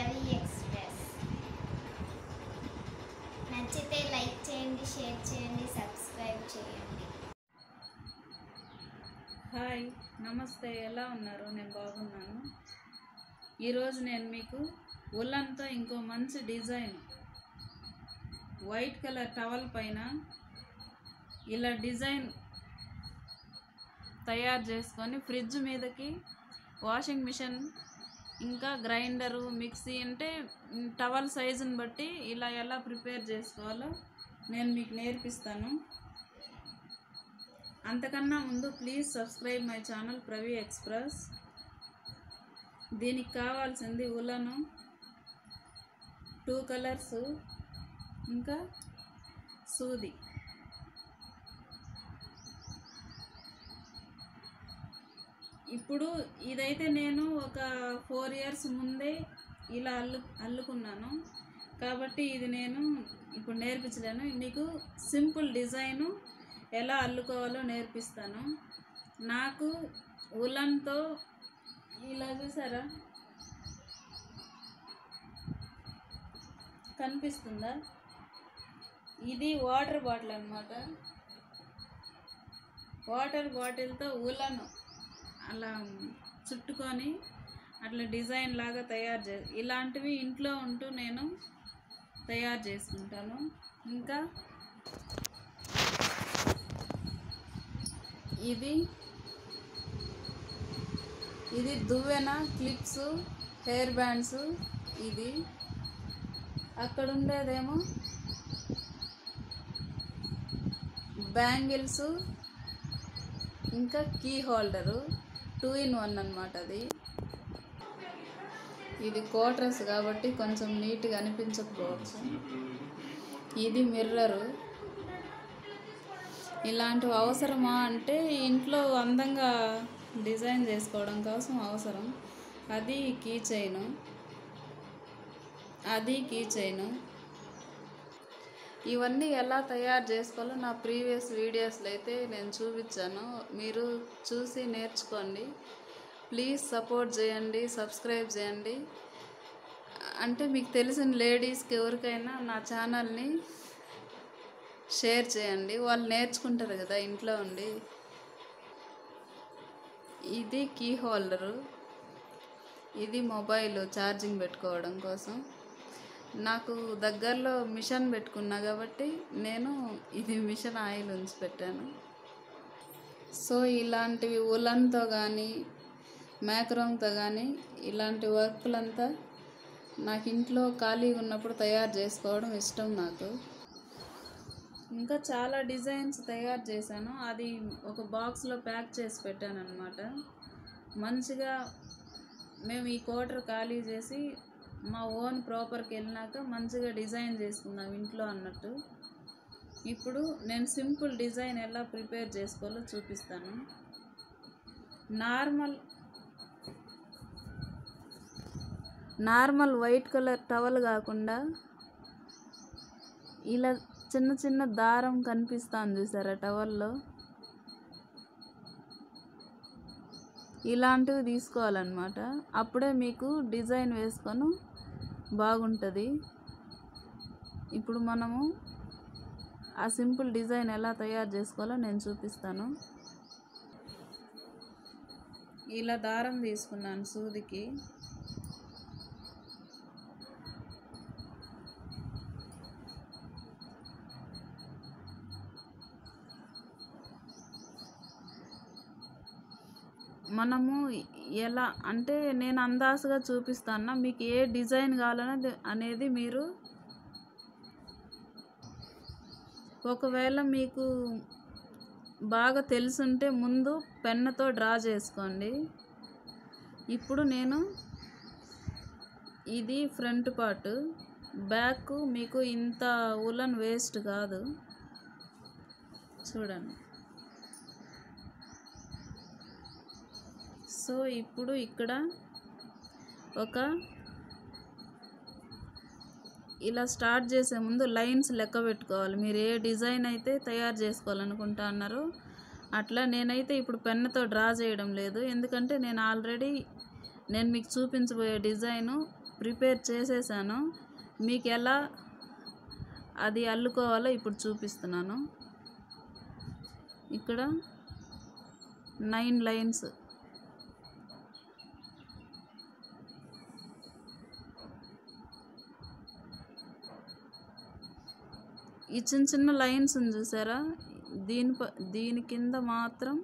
Ravi Express నచ్చితే like చేయండి share చేయండి సబ్స్క్రైబ్ చేయండి హాయ్ నమస్తే ఎలా ఉన్నారు నేను బాగున్నాను ఈరోజు నేను మీకు ఉల్లన్తో ఇంకో మంచి డిజైన్ వైట్ కలర్ టవల్ పైన ఇలా డిజైన్ తయారు చేసుకొని ఫ్రిడ్జ్ మీదకి వాషింగ్ మిషన్ ఇంకా గ్రైండరు మిక్సీ అంటే మ్, టవల్ సైజుని బట్టి ఇలా ఎలా ప్రిపేర్ చేసుకోవాలో నేను మీకు నేర్పిస్తాను అంతకన్నా ముందు please subscribe my channel Pravi Express దీనికి కావాల్సింది ఉలను టూ కలర్స్ ఇంకా సూది ఇప్పుడు ఇదైతే నేను ఒక ఫోర్ ఇయర్స్ ముందే ఇలా అల్లు అల్లుకున్నాను కాబట్టి ఇది నేను ఇప్పుడు నేర్పించలేను మీకు సింపుల్ డిజైను ఎలా అల్లుకోవాలో నేర్పిస్తాను నాకు ఉలన్తో ఇలా చూసారా కనిపిస్తుందా ఇది వాటర్ బాటిల్ అన్నమాట వాటర్ బాటిల్తో ఉలను అలా చుట్టుకొని అట్లా డిజైన్ లాగా తయారు చే ఇలాంటివి ఇంట్లో ఉంటూ నేను తయారు చేసుకుంటాను ఇంకా ఇది ఇది దువ్వెన క్లిప్స్ హెయిర్ బ్యాండ్స్ ఇది అక్కడ ఉండేదేమో బ్యాంగిల్స్ ఇంకా key holder two in one అనమాట అది ఇది కోట్రస్ కాబట్టి కొంచెం నీట్గా అనిపించకపోవచ్చు ఇది మిర్రరు ఇలాంటివి అవసరమా అంటే ఇంట్లో అందంగా డిజైన్ చేసుకోవడం కోసం అవసరం అది కీ చైను అది కీ చైను ఇవన్నీ ఎలా తయారు చేసుకోవాలో నా ప్రీవియస్ వీడియోస్లో అయితే నేను చూపించాను మీరు చూసి నేర్చుకోండి ప్లీజ్ సపోర్ట్ చేయండి సబ్స్క్రైబ్ చేయండి అంటే మీకు తెలిసిన లేడీస్కి ఎవరికైనా నా ఛానల్ని షేర్ చేయండి వాళ్ళు నేర్చుకుంటారు కదా ఇంట్లో ఉండి ఇది కీ హోల్డరు ఇది మొబైల్ ఛార్జింగ్ పెట్టుకోవడం కోసం నాకు దగ్గరలో మిషన్ పెట్టుకున్నా కాబట్టి నేను ఇది మిషన్ ఆయిల్ ఉంచి పెట్టాను సో ఇలాంటివి ఉలన్తో కానీ మ్యాక్రోన్తో కానీ ఇలాంటి వర్క్లంతా నాకు ఇంట్లో ఖాళీ ఉన్నప్పుడు తయారు చేసుకోవడం ఇష్టం నాకు ఇంకా చాలా డిజైన్స్ తయారు చేశాను అది ఒక బాక్స్లో ప్యాక్ చేసి పెట్టాను అనమాట మంచిగా మేము ఈ కోటర్ ఖాళీ చేసి మా ఓన్ ప్రాపర్కి వెళ్ళినాక మంచిగా డిజైన్ చేసుకుందాం ఇంట్లో అన్నట్టు ఇప్పుడు నేను సింపుల్ డిజైన్ ఎలా ప్రిపేర్ చేసుకోవాలో చూపిస్తాను normal normal white colour towel కాకుండా ఇలా చిన్న చిన్న దారం కనిపిస్తుంది చూసారా టవల్లో ఇలాంటివి తీసుకోవాలన్నమాట అప్పుడే మీకు డిజైన్ వేసుకొని బాగుంటుంది ఇప్పుడు మనము ఆ సింపుల్ డిజైన్ ఎలా తయారు చేసుకోవాలో నేను చూపిస్తాను ఇలా దారం తీసుకున్నాను సూదికి మనము ఎలా అంటే నేను అందాసుగా చూపిస్తాను మీకు ఏ డిజైన్ కావాలనేది అనేది మీరు ఒకవేళ మీకు బాగా తెలుసుంటే ముందు పెన్నుతో డ్రా చేసుకోండి ఇప్పుడు నేను ఇది ఫ్రంట్ పార్ట్ బ్యాక్ మీకు ఇంత ఉలన్ వేస్ట్ కాదు చూడండి సో ఇప్పుడు ఇక్కడ ఒక ఇలా స్టార్ట్ చేసే ముందు లైన్స్ లెక్క పెట్టుకోవాలి మీరు ఏ డిజైన్ అయితే తయారు చేసుకోవాలనుకుంటా అన్నారో అట్లా నేనైతే ఇప్పుడు పెన్నుతో డ్రా చేయడం లేదు ఎందుకంటే నేను ఆల్రెడీ నేను మీకు చూపించబోయే డిజైను ప్రిపేర్ చేసేసాను మీకు ఎలా అది అల్లుకోవాలో ఇప్పుడు చూపిస్తున్నాను ఇక్కడ నైన్ లైన్స్ ఈ చిన్న చిన్న లైన్స్ ఉంది చూసారా దీని ప- దీని కింద మాత్రం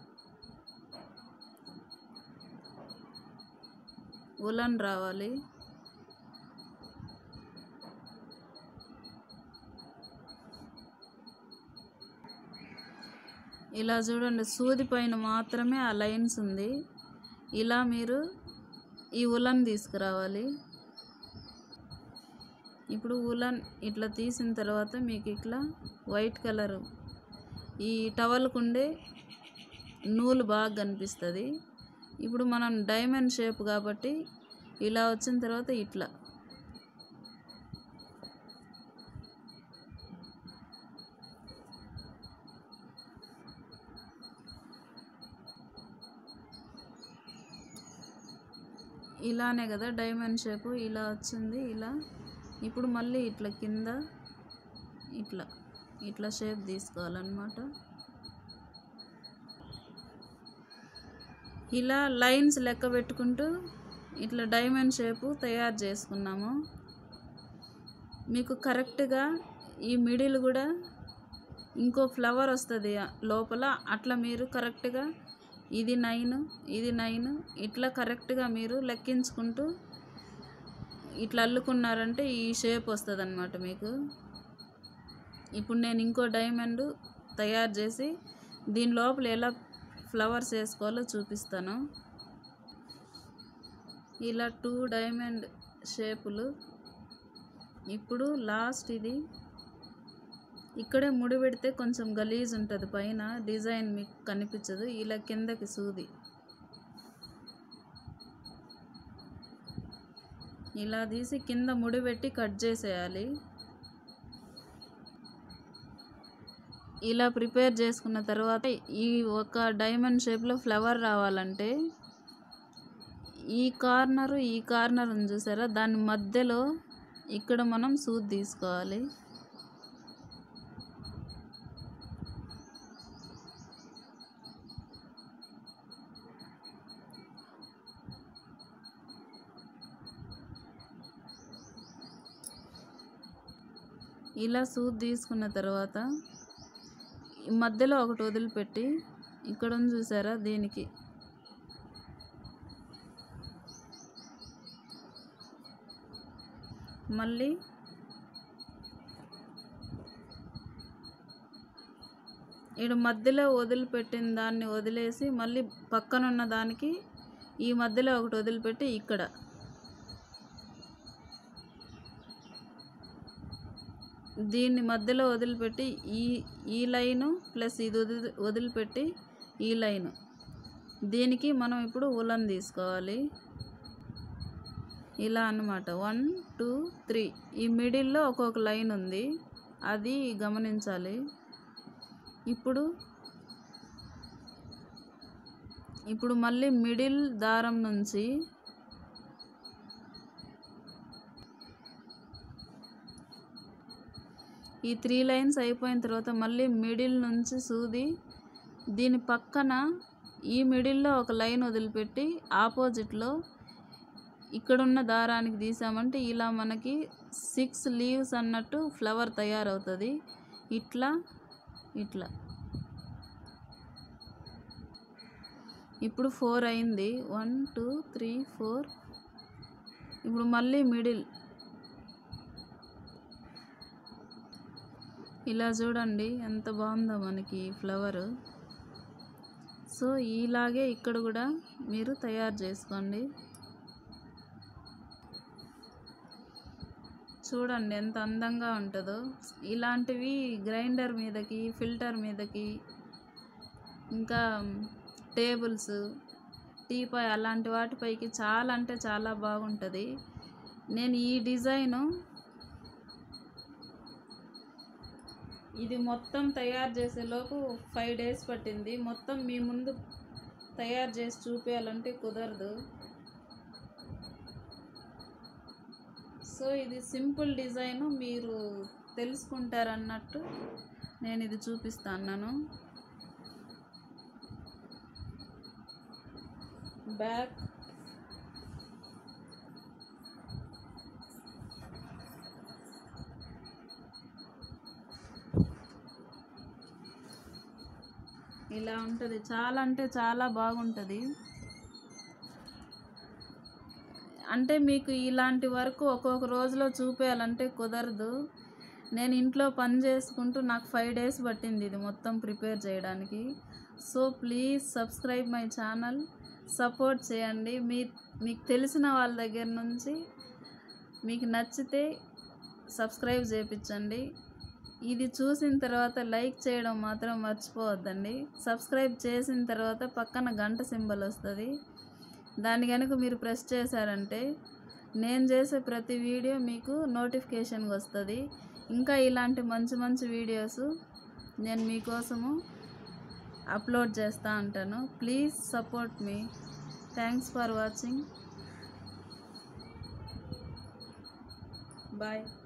ఉలన్ రావాలి ఇలా చూడండి సూది పైన మాత్రమే ఆ లైన్స్ ఉంది ఇలా మీరు ఈ ఉలన్ తీసుకురావాలి ఇప్పుడు ఉలన్ ఇట్లా తీసిన తర్వాత మీకు ఇట్లా వైట్ కలర్ ఈ టవల్కు ఉండే నూలు బాగా కనిపిస్తుంది ఇప్పుడు మనం డైమండ్ షేప్ కాబట్టి ఇలా వచ్చిన తర్వాత ఇట్లా ఇలానే కదా డైమండ్ షేపు ఇలా వచ్చింది ఇలా ఇప్పుడు మళ్ళీ ఇట్లా కింద ఇట్లా ఇట్లా షేప్ తీసుకోవాలన్నమాట ఇలా లైన్స్ లెక్క పెట్టుకుంటూ ఇట్లా డైమండ్ షేపు తయారు చేసుకున్నాము మీకు కరెక్ట్గా ఈ మిడిల్ కూడా ఇంకో ఫ్లవర్ వస్తుంది లోపల అట్లా మీరు కరెక్ట్గా ఇది నైన్ ఇది నైన్ ఇట్లా కరెక్ట్గా మీరు లెక్కించుకుంటూ ఇట్లా అల్లుకున్నారంటే ఈ షేప్ వస్తుంది అనమాట మీకు ఇప్పుడు నేను ఇంకో డైమండ్ తయారు చేసి దీని లోపల ఎలా ఫ్లవర్స్ వేసుకోవాలో చూపిస్తాను ఇలా టూ డైమండ్ షేపులు ఇప్పుడు లాస్ట్ ఇది ఇక్కడే ముడి పెడితే కొంచెం గలీజ్ ఉంటుంది పైన డిజైన్ మీకు కనిపించదు ఇలా కిందకి సూది ఇలా తీసి కింద ముడి పెట్టి కట్ చేసేయాలి ఇలా ప్రిపేర్ చేసుకున్న తర్వాత ఈ ఒక డైమండ్ షేప్లో ఫ్లవర్ రావాలంటే ఈ కార్నర్ ఈ కార్నర్ ఉంది చూసారా దాని మధ్యలో ఇక్కడ మనం సూది తీసుకోవాలి ఇలా సూది తీసుకున్న తర్వాత ఈ మధ్యలో ఒకటి వదిలిపెట్టి ఇక్కడ ఉంది చూసారా దీనికి మళ్ళీ ఇడు మధ్యలో వదిలిపెట్టిన దాన్ని వదిలేసి మళ్ళీ పక్కనున్న దానికి ఈ మధ్యలో ఒకటి వదిలిపెట్టి ఇక్కడ దీన్ని మధ్యలో వదిలిపెట్టి ఈ ఈ లైను ప్లస్ ఇది వదిలి వదిలిపెట్టి ఈ లైను దీనికి మనం ఇప్పుడు ఉలన్ తీసుకోవాలి ఇలా అన్నమాట వన్ టూ త్రీ ఈ మిడిల్లో ఒక్కొక్క లైన్ ఉంది అది గమనించాలి ఇప్పుడు ఇప్పుడు మళ్ళీ మిడిల్ దారం నుంచి ఈ త్రీ లైన్స్ అయిపోయిన తర్వాత మళ్ళీ మిడిల్ నుంచి సూది దీని పక్కన ఈ మిడిల్లో ఒక లైన్ వదిలిపెట్టి ఆపోజిట్లో ఇక్కడున్న దారానికి తీసామంటే ఇలా మనకి సిక్స్ లీవ్స్ అన్నట్టు ఫ్లవర్ తయారవుతుంది ఇట్లా ఇట్లా ఇప్పుడు ఫోర్ అయింది వన్ టూ త్రీ ఫోర్ ఇప్పుడు మళ్ళీ మిడిల్ ఇలా చూడండి ఎంత బాగుందో మనకి ఫ్లవర్ సో ఇలాగే ఇక్కడ కూడా మీరు తయారు చేసుకోండి చూడండి ఎంత అందంగా ఉంటుందో ఇలాంటివి గ్రైండర్ మీదకి ఫిల్టర్ మీదకి ఇంకా టేబుల్స్ టీపాయ్ అలాంటి వాటిపైకి చాలా అంటే చాలా బాగుంటుంది నేను ఈ డిజైను ఇది మొత్తం తయారు చేసే లోపు ఫైవ్ డేస్ పట్టింది మొత్తం మీ ముందు తయారు చేసి చూపించాలంటే కుదరదు సో ఇది సింపుల్ డిజైన్ మీరు తెలుసుకుంటారన్నట్టు నేను ఇది చూపిస్తాను బ్యాక్ ఇలా ఉంటుంది చాలా అంటే చాలా బాగుంటుంది అంటే మీకు ఇలాంటి వర్క్ ఒక్కొక్క రోజులో చూపించాలంటే కుదరదు నేను ఇంట్లో పని చేసుకుంటూ నాకు ఫైవ్ డేస్ పట్టింది ఇది మొత్తం ప్రిపేర్ చేయడానికి so please subscribe my channel support చేయండి మీ మీకు తెలిసిన వాళ్ళ దగ్గర నుంచి మీకు నచ్చితే సబ్స్క్రైబ్ చేయించండి ఇది చూసిన తర్వాత లైక్ చేయడం మాత్రం మర్చిపోవద్దండి సబ్స్క్రైబ్ చేసిన తర్వాత పక్కన గంట సింబల్ వస్తుంది దాన్ని కనుక మీరు ప్రెస్ చేశారంటే నేను చేసే ప్రతి వీడియో మీకు నోటిఫికేషన్గా వస్తుంది ఇంకా ఇలాంటి మంచి మంచి వీడియోస్ నేను మీకోసము అప్లోడ్ చేస్తూ ఉంటాను ప్లీజ్ సపోర్ట్ మీ థ్యాంక్స్ ఫర్ వాచింగ్ బాయ్